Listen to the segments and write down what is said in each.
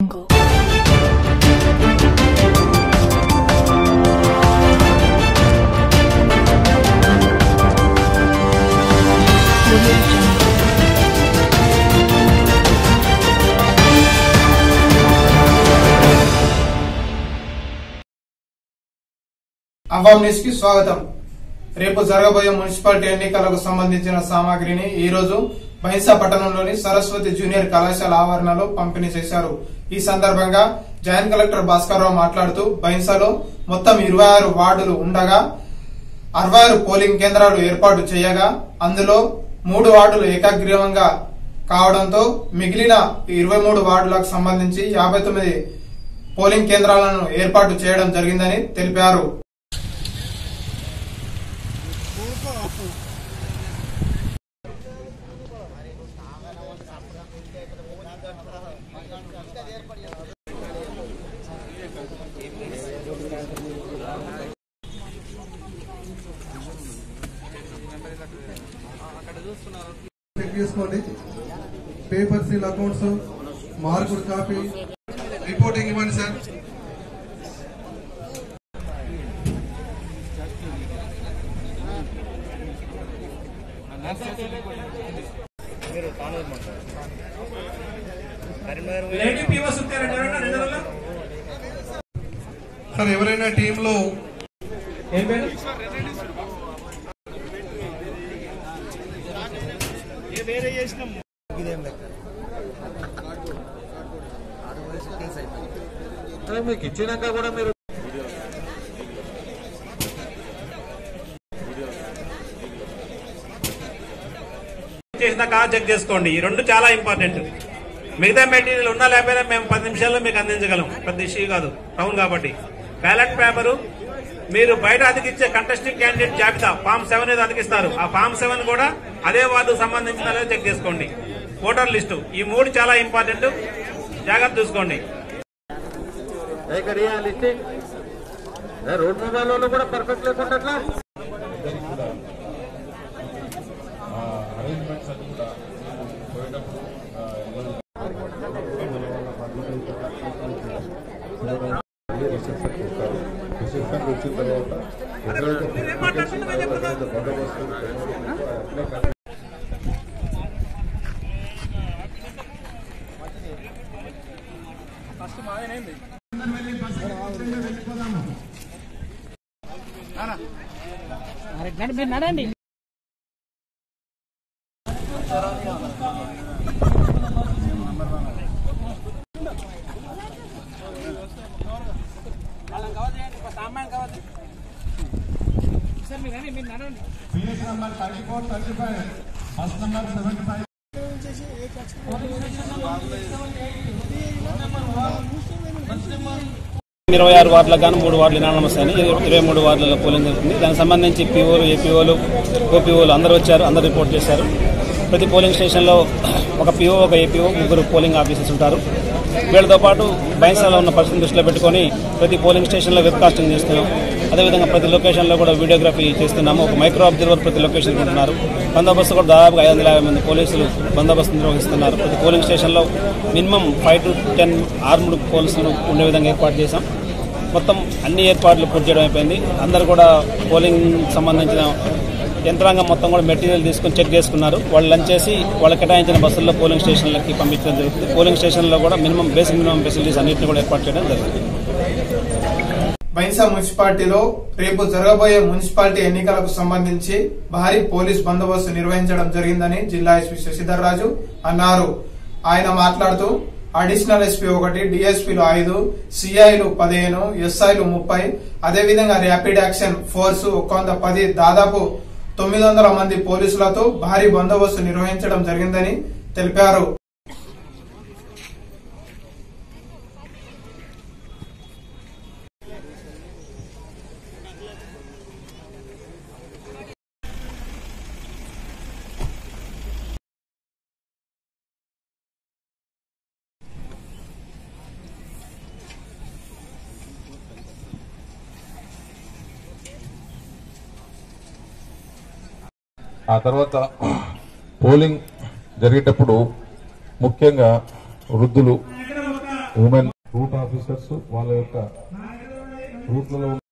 jungle. Audio jungle. Awaam news కి స్వాగతం రేపు జరగబోయే మున్సిపాలిటీ ఎన్నికలకు సంబంధించిన సామాగ్రిని ఈ రోజు బహింసా పట్టణంలోని సరస్వతి జూనియర్ కళాశాల ఆవరణలో పంపిణీ చేశారు ఈ సందర్భంగా జాయింట్ కలెక్టర్ భాస్కర్రావు మాట్లాడుతూ బహింసాలో మొత్తం ఇరవై ఆరు వార్డులు ఉండగా అరవై ఆరు పోలింగ్ కేంద్రాలు ఏర్పాటు చేయగా అందులో మూడు వార్డులు ఏకాగ్రీవంగా కావడంతో మిగిలిన ఇరవై మూడు వార్డులకు సంబంధించి యాభై తొమ్మిది పోలింగ్ కేంద్రాలను ఏర్పాటు చేయడం జరిగిందని తెలిపారు చెక్ చేసుకోండి paper seal accounts marked copy reporting ఇవ్వండి సార్ లేడీ పీఓస్ ఉంటారండి ఎవరైనా రెండు రోజుల్లో? సార్ ఎవరైనా టీంలో ఏం పేరు మీకు ఇచ్చినాక కూడా మీరు చేసినాక చెక్ చేసుకోండి ఈ రెండు చాలా ఇంపార్టెంట్ మిగతా మెటీరియల్ ఉన్నా లేకపోయినా మేము పది నిమిషాల్లో మీకు అందించగలం పెద్ద ఇష్యూ కాదు టౌన్ కాబట్టి బ్యాలెట్ పేపరు మీరు బయట అతికిచ్చే కంటెస్టింగ్ క్యాండిడేట్ జాబితా ఫామ్ సెవెన్ ఏదో అతికిస్తారు ఆ ఫామ్ సెవెన్ కూడా అదే వార్డు సంబంధించిన లేదో చెక్ చేసుకోండి ఓటర్ లిస్టు ఈ మూడు చాలా ఇంపార్టెంట్ జాగ్రత్త చూసుకోండి కరియా లిస్టింగ్ రోడ్ మొబైల్ వాళ్ళు కూడా పర్ఫెక్ట్ లేకుండా ఎట్లా? రిసెప్షన్ వచ్చిన తర్వాత ఎక్కడైతే మీరేం మాట్లాడుతున్నారో చెప్తున్నారు. బందోబస్తు అట్లా ఇరవై ఆరు వార్డులకు గాను మూడు వార్డులు ఇనానమస్ అని ఇరవై మూడు వార్డులలో పోలింగ్ జరుగుతుంది దానికి సంబంధించి పీఓలు ఏపీఓలు ఓపీఓలు అందరూ వచ్చారు అందరూ రిపోర్ట్ చేశారు ప్రతి పోలింగ్ స్టేషన్లో ఒక పీఓ ఒక ఏపీఓ ముగ్గురు పోలింగ్ ఆఫీసర్స్ ఉంటారు వీళ్ళతో పాటు బైన్సాలో ఉన్న పరిస్థితిని దృష్టిలో పెట్టుకొని ప్రతి పోలింగ్ స్టేషన్లో వెబ్ కాస్టింగ్ చేస్తున్నాం అదేవిధంగా ప్రతి లొకేషన్లో కూడా వీడియోగ్రఫీ చేస్తున్నాము ఒక మైక్రో అబ్జర్వర్ ప్రతి లొకేషన్ ఉంటున్నారు బందోబస్తు కూడా దాదాపుగా ఐదు వందల యాభై మంది పోలీసులు బందోబస్తు నిర్వహిస్తున్నారు ప్రతి పోలింగ్ స్టేషన్లో minimum five to ten armed పోలీసులు ఉండే విధంగా ఏర్పాటు చేశాం మొత్తం అన్ని ఏర్పాట్లు పూర్తి చేయడం అయిపోయింది అందరూ కూడా పోలింగ్ సంబంధించిన యంత్రాంగం మొత్తం కూడా మెటీరియల్ తీసుకొని చెక్ చేసుకున్నారు వాళ్ళు లంచ్ చేసి వాళ్ళకి కేటాయించిన బస్సుల్లో పోలింగ్ స్టేషన్లకి పంపించడం జరుగుతుంది పోలింగ్ స్టేషన్లో కూడా మినిమం బేసిక్ మినిమం ఫెసిలిటీస్ అన్నింటినీ కూడా ఏర్పాటు చేయడం జరుగుతుంది బైన్సా మున్సిపాలిటీలో రేపు జరగబోయే మున్సిపాలిటీ ఎన్నికలకు సంబంధించి భారీ పోలీస్ బందోబస్తు నిర్వహించడం జరిగిందని జిల్లా ఎస్పీ శశిధర్ రాజు అన్నారు ఆయన మాట్లాడుతూ అడిషనల్ ఎస్పీ ఒకటి డిఎస్పీలు ఐదు సిఐలు పదిహేను ఎస్ఐలు ముప్పై అదేవిధంగా ర్యాపిడ్ యాక్షన్ ఫోర్స్ ఒక వంద పది దాదాపు తొమ్మిది వందల మంది పోలీసులతో భారీ బందోబస్తు నిర్వహించడం జరిగిందని తెలిపారు ఆ తర్వాత పోలింగ్ జరిగేటప్పుడు ముఖ్యంగా వృద్ధులు ఉమెన్ రూట్ ఆఫీసర్స్ వాళ్ళ యొక్క రూట్లలో ఉన్న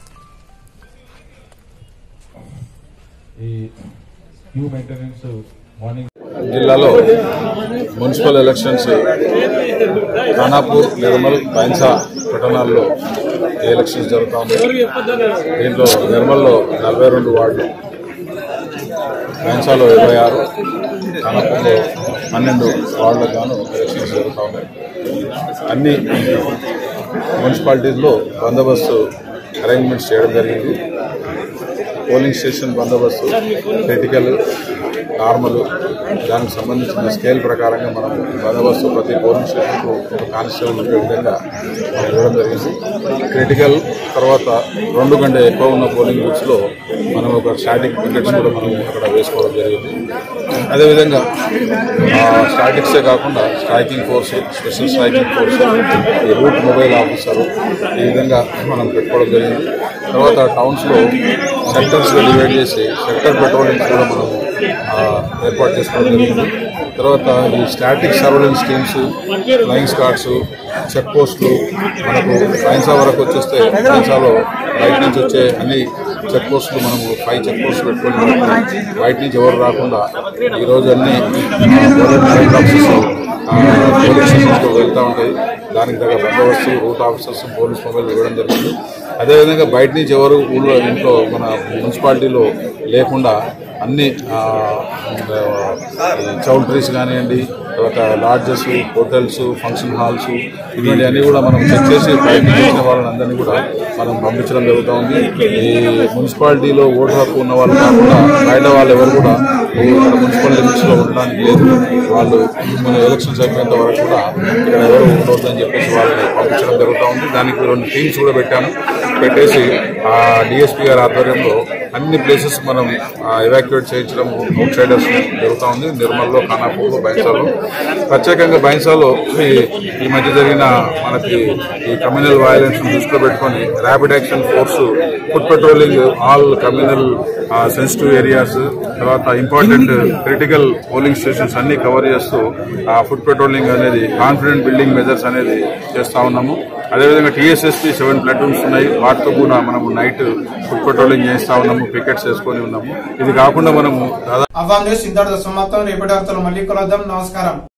ఈ క్యూ మెయింటెనెన్స్ మార్నింగ్ జిల్లాలో మున్సిపల్ ఎలక్షన్స్ ఖానాపూర్ నిర్మల్ బైన్సా పట్టణాల్లో ఈ ఎలక్షన్స్ జరుగుతా ఉన్నాయి దీంట్లో నిర్మల్లో నలభై రెండు వార్డులు బైన్సాలో ఇరవై ఆరు ఖానాపూర్లో పన్నెండు వార్డులకు గాను ఎలక్షన్స్ జరుగుతా ఉన్నాయి అన్ని మున్సిపాలిటీల్లో బందోబస్తు అరేంజ్మెంట్స్ చేయడం జరిగింది పోలింగ్ స్టేషన్ బందోబస్తు క్రిటికల్ నార్మల్ దానికి సంబంధించిన స్కేల్ ప్రకారంగా మనం బందోబస్తు ప్రతి పోలింగ్ స్టేషన్కు ఒక కానిస్టేబుల్ ఉండే విధంగా మనం ఇవ్వడం జరిగింది క్రిటికల్ తర్వాత రెండు కంటే ఎక్కువ ఉన్న పోలింగ్ బూత్స్లో మనం ఒక స్టాటిక్ టికెట్స్ కూడా మనం అక్కడ వేసుకోవడం జరిగింది అదేవిధంగా స్టాటిక్సే కాకుండా striking force special striking force ఈ రూట్ మొబైల్ ఆఫీసర్ ఈ విధంగా మనం పెట్టుకోవడం జరిగింది తర్వాత టౌన్స్లో సెక్టర్స్గా డివైడ్ చేసి సెక్టర్ పెట్రోలింగ్స్ కూడా మనం ఆ, ఏర్పాటు చేసుకోవడం జరిగింది తర్వాత ఈ static surveillance teams flying squads check పోస్టులు మనకు సైన్సా వరకు వచ్చేస్తే సైన్సాలో బయట నుంచి వచ్చే అన్ని చెక్ పోస్టులు మనము ఫైవ్ చెక్ పోస్టులు పెట్టుకుని బయట నుంచి ఎవరు రాకుండా ఈరోజు అన్ని గవర్నమెంట్ ఆఫీసెస్ పోలీస్ స్టేషన్స్కి వెళ్తూ ఉంటాయి దానికి తగ్గ బందోబస్తు రూట్ ఆఫీసర్స్ పోలీస్ మొబైల్ ఇవ్వడం జరుగుతుంది అదేవిధంగా బయట నుంచి ఎవరు ఊళ్ళో ఇంట్లో మన మున్సిపాలిటీలో లేకుండా అన్ని ఆ, ఈ చౌల్ట్రీస్ కానివ్వండి తర్వాత లాడ్జెస్ హోటల్స్ ఫంక్షన్ హాల్స్ ఇటువంటి అన్ని కూడా మనం చెక్ చేసి బయట నుంచి వచ్చిన వాళ్ళని అందరినీ కూడా మనం పంపించడం జరుగుతూ ఉంది ఈ మున్సిపాలిటీలో ఓటు హక్కు ఉన్న వాళ్ళు కాకుండా బయట వాళ్ళు ఎవరు కూడా ఈ ఇక్కడ మున్సిపల్ లిమిట్స్ లో ఉండడానికి లేదు వాళ్ళు మన ఎలక్షన్స్ అయిపోయేంత వరకు కూడా ఇక్కడ ఎవరు ఉండవద్దని చెప్పేసి వాళ్ళని పంపించడం జరుగుతూ ఉంది దానికి రెండు టీమ్స్ కూడా పెట్టాము పెట్టేసి ఆ డిఎస్పీ గారి ఆధ్వర్యంలో అన్ని ప్లేసెస్ మనం ఎవాక్యుయేట్ చేయించడం అవుట్ సైడర్స్ జరుగుతూ ఉంది నిర్మల్లో ఖానాపూర్లో బైన్సాలో ప్రత్యేకంగా బైన్సాలో ఈ ఈ మధ్య జరిగిన మనకి ఈ కమ్యూనల్ వైలెన్స్ దృష్టిలో పెట్టుకొని rapid action force foot patrolling all communal sensitive areas తర్వాత ఇంపార్టెంట్ క్రిటికల్ పోలింగ్ స్టేషన్స్ అన్ని కవర్ చేస్తూ ఆ ఫుడ్ పెట్రోలింగ్ అనేది కాన్ఫిడెంట్ బిల్డింగ్ మెజర్స్ అనేది చేస్తా ఉన్నాము అదేవిధంగా టీఎస్ఎస్పీ సెవెన్ ప్లాటూన్స్ ఉన్నాయి వాటితో కూడా మనము నైట్ ఫుడ్ పెట్రోలింగ్ చేస్తా ఉన్నాము పికెట్స్ వేసుకొని ఉన్నాము ఇది కాకుండా మనము దాదాపు అవాం న్యూస్ ఇంతటితో సమాప్తం రేపటి వార్తలు మళ్ళీ కలుద్దాం నమస్కారం